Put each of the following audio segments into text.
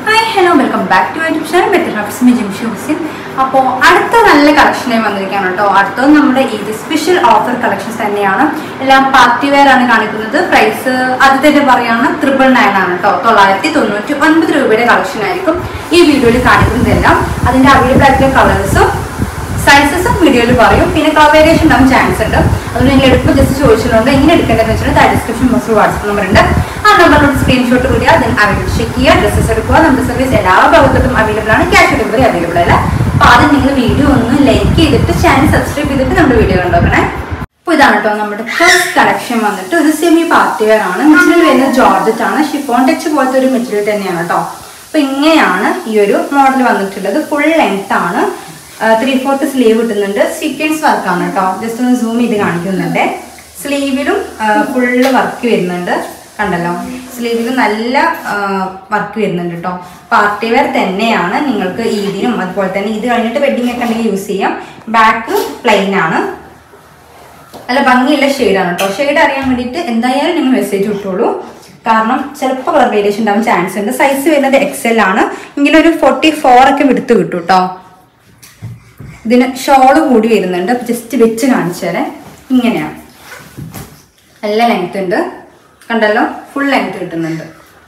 hi hello welcome back to YouTube channel better ഹബ്സ്മി ജിംഷി ഹുസിൻ അപ്പോൾ അടുത്ത നല്ല കളക്ഷനായി വന്നിരിക്കുകയാണ് കേട്ടോ അടുത്തത് നമ്മുടെ ഇത് സ്പെഷ്യൽ ഓഫർ കളക്ഷൻസ് തന്നെയാണ് എല്ലാം പാർട്ടി വെയർ ആണ് കാണിക്കുന്നത് പ്രൈസ് അത് തന്നെ പറയുകയാണ് ട്രിപ്പിൾ നയൻ ആണ് കേട്ടോ തൊള്ളായിരത്തി തൊണ്ണൂറ്റി ഒൻപത് രൂപയുടെ കളക്ഷൻ ആയിരിക്കും ഈ വീഡിയോയിൽ കാണിക്കുന്നതെല്ലാം അതിൻ്റെ അവൈലബിൾ ആയിട്ടുള്ള കളേഴ്സും സൈസസും വീഡിയോയിൽ പറയും പിന്നെ കളർ വേരിയേഷൻ ഉണ്ടാവും ചാൻസ് ഉണ്ട് അതുകൊണ്ട് നിങ്ങൾ എടുക്കുമ്പോൾ ജസ്റ്റ് ചോദിച്ചിട്ടുണ്ട് എങ്ങനെ എടുക്കേണ്ടതെന്ന് വെച്ചാൽ താഴെ ഡിസ്ക്രിപ്ഷൻ ബോക്സിൽ വാട്സ്ആപ്പ് നമ്പർ ഉണ്ട് ആ നമ്പറിലോട്ട് സ്ക്രീൻഷോട്ട് വിടുക അതിന് അവൈലബിൾ ചെക്ക് ചെയ്യുക ഡ്രസ്സസ് എടുക്കുക നമ്മുടെ സർവീസ് എല്ലാ ഭാഗത്തോട്ടും അവൈലബിൾ ആണ് ക്യാഷ് ഡെലിവറി അവൈലബിൾ അല്ല അപ്പോൾ ആദ്യം നിങ്ങൾ വീഡിയോ ഒന്ന് ലൈക്ക് ചെയ്തിട്ട് ചാനൽ സബ്സ്ക്രൈബ് ചെയ്തിട്ട് നമ്മുടെ വീഡിയോ കണ്ടോക്കണേ അപ്പോൾ ഇതാണ് കേട്ടോ നമ്മുടെ ഫസ്റ്റ് കളക്ഷൻ വന്നിട്ട് ഒരു സെമി പാർട്ടി വെയർ ആണ് മെറ്റീരിയൽ വരുന്നത് ജോർജറ്റ് ആണ് ഷിഫോൺ ടച്ച് പോലത്തെ ഒരു മെറ്റീരിയൽ തന്നെയാണ് കേട്ടോ അപ്പൊ ഇങ്ങനെയാണ് ഈ ഒരു മോഡൽ വന്നിട്ടുള്ളത് ഫുൾ ലെങ്ത് ആണ് ത്രീ ഫോർത്ത് സ്ലീവ് കിട്ടുന്നുണ്ട് സീക്വൻസ് വർക്കാണ് കേട്ടോ ജസ്റ്റ് ഒന്ന് സൂം ചെയ്ത് കാണിക്കുന്നുണ്ട് സ്ലീവിലും ഫുള്ള് വർക്ക് വരുന്നുണ്ട് കണ്ടല്ലോ സ്ലീവിലും നല്ല വർക്ക് വരുന്നുണ്ട് കേട്ടോ പാർട്ടി വെയർ തന്നെയാണ് നിങ്ങൾക്ക് ഈദിനും അതുപോലെ തന്നെ ഇത് കഴിഞ്ഞിട്ട് വെഡിങ് ഒക്കെ ഉണ്ടെങ്കിൽ യൂസ് ചെയ്യാം ബാക്ക് പ്ലെയിൻ ആണ് നല്ല ഭംഗിയുള്ള ഷെയ്ഡാണ് കേട്ടോ ഷെയ്ഡ് അറിയാൻ വേണ്ടിയിട്ട് എന്തായാലും നിങ്ങൾ മെസ്സേജ് ഇട്ടോളൂ കാരണം ചിലപ്പോൾ കളർ വേരിയേഷൻ ഉണ്ടാവാൻ ചാൻസ് ഉണ്ട് സൈസ് വരുന്നത് എക്സൽ ആണ് ഇങ്ങനെ ഒരു ഫോർട്ടി ഫോർ ഒക്കെ വിടുത്ത് കിട്ടും കേട്ടോ ഇതിന് ഷോള് കൂടി വരുന്നുണ്ട് അപ്പൊ ജസ്റ്റ് വെച്ച് കാണിച്ചു തരാം ഇങ്ങനെയാണ് നല്ല ലെങ്ത് ഉണ്ട് കണ്ടല്ലോ ഫുൾ ലെങ്ത് കിട്ടുന്നുണ്ട്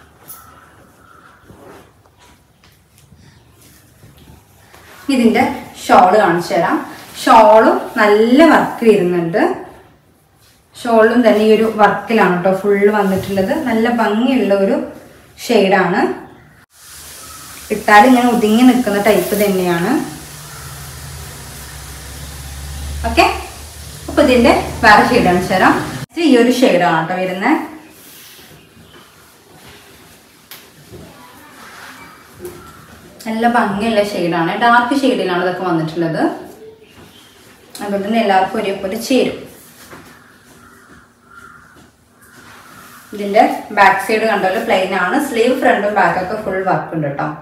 ഇതിന്റെ ഷോള് കാണിച്ചു തരാം ഷോളും നല്ല വർക്ക് വരുന്നുണ്ട് ഷോളും തന്നെ ഈ ഒരു വർക്കിലാണ് കേട്ടോ ഫുള്ള് വന്നിട്ടുള്ളത് നല്ല ഭംഗിയുള്ള ഒരു ഷെയ്ഡാണ് ഇട്ടാൽ ഇങ്ങനെ ഒതുങ്ങി നിൽക്കുന്ന ടൈപ്പ് തന്നെയാണ് ഓക്കെ അപ്പൊ ഇതിന്റെ വേറെ ഷെയ്ഡ് കാണിച്ചു തരാം ഇത് ഈ ഒരു ഷെയ്ഡാണ് കേട്ടോ വരുന്നത് നല്ല ഭംഗിയുള്ള ഷെയ്ഡാണ് ഡാർക്ക് ഷെയ്ഡിലാണ് ഇതൊക്കെ വന്നിട്ടുള്ളത് അതുകൊണ്ട് തന്നെ എല്ലാവർക്കും ഒരേപോലെ ചേരും ഇതിന്റെ ബാക്ക് സൈഡ് കണ്ടാല് പ്ലെയിൻ ആണ് സ്ലീവ് ഫ്രണ്ടും ബാക്കൊക്കെ ഫുൾ വർക്ക് ഉണ്ട് കേട്ടോ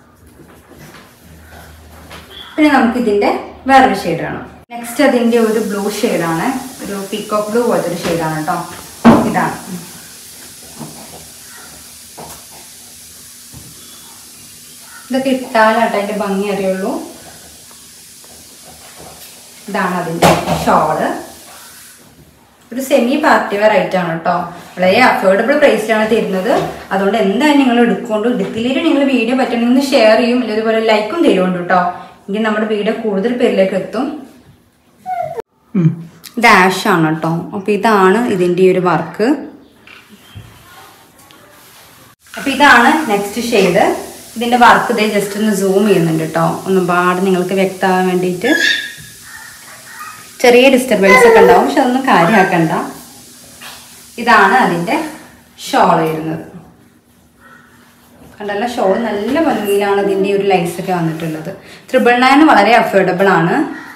പിന്നെ നമുക്ക് ഇതിന്റെ വേറൊരു ഷെയ്ഡാണ് നെക്സ്റ്റ് അതിന്റെ ഒരു ബ്ലൂ ഷെയ്ഡാണ് ഒരു പീക്കോക്ക് ബ്ലൂ പോലത്തെ ഒരു ഷെയ്ഡാണ് കേട്ടോ ഇതാണ് ഇതൊക്കെ ഇട്ടാലാട്ടോ അതിന്റെ ഭംഗി അറിയുള്ളൂ ഇതാണ് അതിന്റെ ഷോള് ഒരു സെമി പാർട്ടി വെയർ ആണ് കേട്ടോ വളരെ അഫോർഡബിൾ പ്രൈസിലാണ് തരുന്നത് അതുകൊണ്ട് എന്തായാലും നിങ്ങൾ എടുക്കൊണ്ട് എടുത്തില്ലെങ്കിൽ നിങ്ങൾ വീഡിയോ പറ്റണമെങ്കിൽ ഷെയർ ചെയ്യും അല്ലെങ്കിൽ ഇതുപോലെ ലൈക്കും തരുമുണ്ട് കേട്ടോ എങ്കിൽ നമ്മുടെ വീഡിയോ കൂടുതൽ പേരിലേക്ക് എത്തും ഇത് ആഷ് ആണ് കേട്ടോ അപ്പൊ ഇതാണ് ഇതിന്റെ ഒരു വർക്ക് അപ്പൊ ഇതാണ് നെക്സ്റ്റ് ഷെയ്ഡ് ഇതിന്റെ വർക്ക് ഇതേ ജസ്റ്റ് ഒന്ന് സൂം ചെയ്യുന്നുണ്ട് കേട്ടോ ഒന്നും പാട് നിങ്ങൾക്ക് വ്യക്തമാകാൻ വേണ്ടിയിട്ട് ചെറിയ ഡിസ്റ്റർബൻസ് ഒക്കെ ഉണ്ടാവും പക്ഷെ അതൊന്നും കാര്യമാക്കണ്ട ഇതാണ് അതിന്റെ ഷോൾ വരുന്നത് കണ്ടല്ല ഷോൾ നല്ല ഭംഗിയിലാണ് ഇതിന്റെ ഒരു ലൈസ് ഒക്കെ വന്നിട്ടുള്ളത് ത്രിബിൾ നയൻ വളരെ അഫോർഡബിൾ ആണ്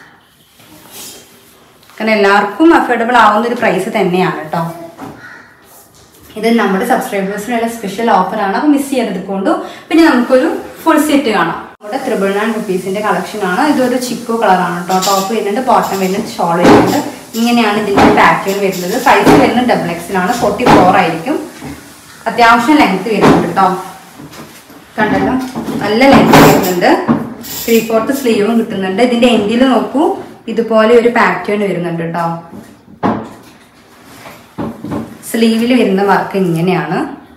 കാരണം എല്ലാവർക്കും അഫോർഡബിൾ ആവുന്ന ഒരു പ്രൈസ് തന്നെയാണ് കേട്ടോ ഇത് നമ്മുടെ സബ്സ്ക്രൈബേഴ്സിനുള്ള സ്പെഷ്യൽ ഓഫറാണ് അപ്പോൾ മിസ് ചെയ്യരുത് കൊണ്ടു പിന്നെ നമുക്കൊരു ഫുൾ സെറ്റ് കാണാം നമ്മുടെ ത്രിബിൾ നയൻ റുപ്പീസിന്റെ കളക്ഷൻ ആണ് ഇതൊരു ചിക്കു കളറാണ് കേട്ടോ ടോപ്പ് വരുന്നുണ്ട് ബോട്ടം വരുന്നുണ്ട് ഷോൾ വരുന്നുണ്ട് ഇങ്ങനെയാണ് ഇതിന്റെ പാറ്റേൺ വരുന്നത് സൈസ് വരുന്നത് ഡബിൾ എക്സിലാണ് ഫോർട്ടി ഫോർ ആയിരിക്കും അത്യാവശ്യം ലെങ്ത് വരുന്നുണ്ട് കേട്ടോ കണ്ടല്ലോ നല്ല ലെങ്ത് വരുന്നുണ്ട് ത്രീ ഫോർത്ത് സ്ലീവും കിട്ടുന്നുണ്ട് ഇതിന്റെ എൻഡിൽ നോക്കൂ ഇതുപോലെ ഒരു പാറ്റേൺ വരുന്നുണ്ട് കേട്ടോ സ്ലീവിൽ വരുന്ന വർക്ക് ഇങ്ങനെയാണ്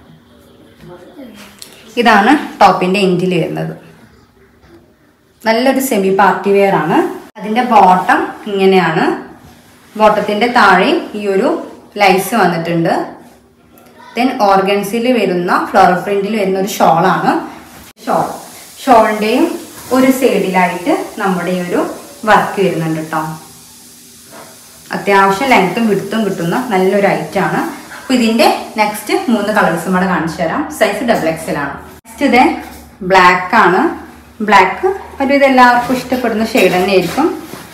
ഇതാണ് ടോപ്പിന്റെ എൻഡിൽ വരുന്നത് നല്ലൊരു സെമി പാർട്ടി വെയർ ആണ് അതിന്റെ ബോട്ടം ഇങ്ങനെയാണ് ബോട്ടത്തിന്റെ താഴെ ഈ ഒരു ലൈസ് വന്നിട്ടുണ്ട് ദെൻ ഓർഗൻസിൽ വരുന്ന ഫ്ലോറൽ പ്രിന്റിൽ വരുന്ന ഒരു ഷോളാണ് ഷോൾ ഷോളിന്റെയും ഒരു സൈഡിലായിട്ട് നമ്മുടെ ഈ ഒരു വർക്ക് വരുന്നുണ്ട് കേട്ടോ അത്യാവശ്യം ലെങ്ത്തും വിടുത്തും കിട്ടുന്ന നല്ലൊരു ഐറ്റം ആണ് അപ്പൊ ഇതിന്റെ നെക്സ്റ്റ് മൂന്ന് കളേഴ്സും കൂടെ കാണിച്ചു തരാം സൈസ് ഡബിൾ എക്സൽ ആണ് നെക്സ്റ്റ് ഇത് ബ്ലാക്ക് ആണ് ബ്ലാക്ക് ഒരു ഇത് എല്ലാവർക്കും ഇഷ്ടപ്പെടുന്ന ഷെയ്ഡ് തന്നെയായിരിക്കും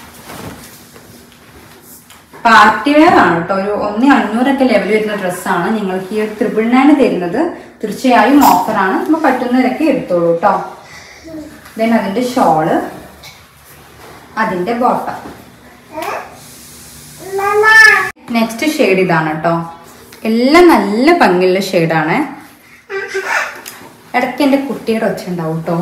പാർട്ടി വെയർ ആണ് കേട്ടോ ഒരു ഒന്ന് അഞ്ഞൂറൊക്കെ ലെവൽ വരുന്ന ഡ്രസ്സാണ് നിങ്ങൾക്ക് ഈ ഒരു ത്രിപിൾ നയൻ തരുന്നത് തീർച്ചയായും ഓഫറാണ് നമ്മൾ പറ്റുന്നവരൊക്കെ എടുത്തോളൂ കേട്ടോ ദെൻ അതിന്റെ ഷോള് അതിന്റെ ബോട്ടം നെക്സ്റ്റ് ഷെയ്ഡ് ഇതാണ് കേട്ടോ എല്ലാം നല്ല ഭംഗിയുള്ള ഷെയ്ഡാണ് ഇടയ്ക്ക് എൻ്റെ കുട്ടിയുടെ ഒച്ച ഉണ്ടാവും കേട്ടോ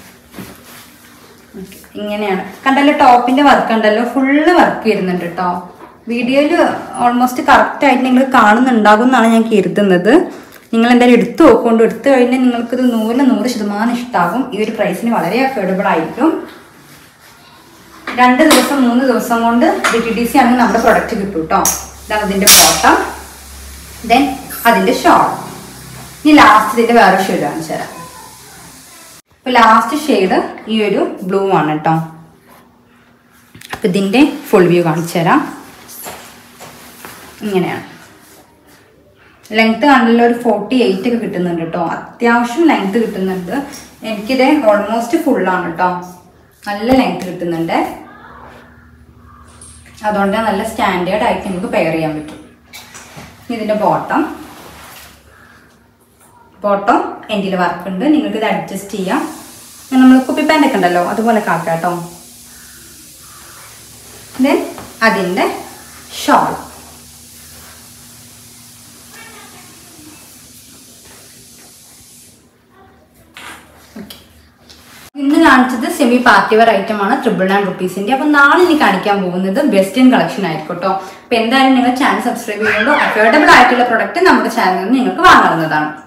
ഇങ്ങനെയാണ് കണ്ടല്ലോ ടോപ്പിന്റെ വർക്ക് ഉണ്ടല്ലോ ഫുള്ള് വർക്ക് വരുന്നുണ്ട് കേട്ടോ വീഡിയോയിൽ ഓൾമോസ്റ്റ് കറക്റ്റ് ആയിട്ട് നിങ്ങൾ കാണുന്നുണ്ടാകും എന്നാണ് ഞാൻ കരുതുന്നത് നിങ്ങൾ എന്തായാലും എടുത്തു നോക്കൊണ്ട് എടുത്തു കഴിഞ്ഞാൽ നിങ്ങൾക്കിത് നൂറിൽ നൂറ് ശതമാനം ഇഷ്ടമാകും ഈ ഒരു പ്രൈസിന് വളരെ അഫോർഡബിൾ ആയിരിക്കും രണ്ട് ദിവസം മൂന്ന് ദിവസം കൊണ്ട് ഡി ടി ഡി സി ആണെങ്കിൽ നമ്മുടെ പ്രൊഡക്റ്റ് കിട്ടും കേട്ടോ ഇതാണ് ഇതിന്റെ ബോട്ടം ദെൻ അതിന്റെ ഷോൾ ഇനി ലാസ്റ്റ് ഇതിന്റെ വേറെ ഷെയ്ഡ് കാണിച്ചു തരാം അപ്പൊ ലാസ്റ്റ് ഷെയ്ഡ് ഈ ഒരു ബ്ലൂ ആണ് കേട്ടോ അപ്പൊ ഇതിന്റെ ഫുൾ വ്യൂ കാണിച്ചു തരാം ഇങ്ങനെയാണ് ലെങ്ത് കണ്ടല്ലോ ഒരു ഫോർട്ടി എയ്റ്റ് ഒക്കെ കിട്ടുന്നുണ്ട് കേട്ടോ അത്യാവശ്യം ലെങ്ത് കിട്ടുന്നുണ്ട് എനിക്കിത് ഓൾമോസ്റ്റ് ഫുള്ളാണ് കേട്ടോ നല്ല ലെങ്ത് കിട്ടുന്നുണ്ട് അതുകൊണ്ട് നല്ല സ്റ്റാൻഡേർഡ് ആയിട്ട് നമുക്ക് പെയർ ചെയ്യാൻ പറ്റും ഇതിന്റെ ബോട്ടം ബോട്ടം എൻ്റെ വർക്ക് ഉണ്ട് നിങ്ങൾക്ക് ഇത് അഡ്ജസ്റ്റ് ചെയ്യാം നമ്മൾ കുപ്പി പാൻ്റ് ഒക്കെ ഉണ്ടല്ലോ അതുപോലെ കാക്കാം കേട്ടോ ദെൻ അതിൻ്റെ ഷോൾ ഇന്ന് കാണിച്ചത് സെമി പാർട്ടി വെയർ ഐറ്റം ആണ് ട്രിപ്പിൾ നയൻ റുപ്പീസിന്റെ അപ്പൊ നാളെ ഇനി കാണിക്കാൻ പോകുന്നത് വെസ്റ്റേൺ കളക്ഷൻ ആയിരിക്കും കേട്ടോ അപ്പൊ എന്തായാലും നിങ്ങൾ ചാനൽ സബ്സ്ക്രൈബ് ചെയ്യുമ്പോൾ അഫോർഡബിൾ ആയിട്ടുള്ള പ്രൊഡക്റ്റ് നമ്മുടെ ചാനലിൽ നിന്ന് നിങ്ങൾക്ക് വാങ്ങാവുന്നതാണ്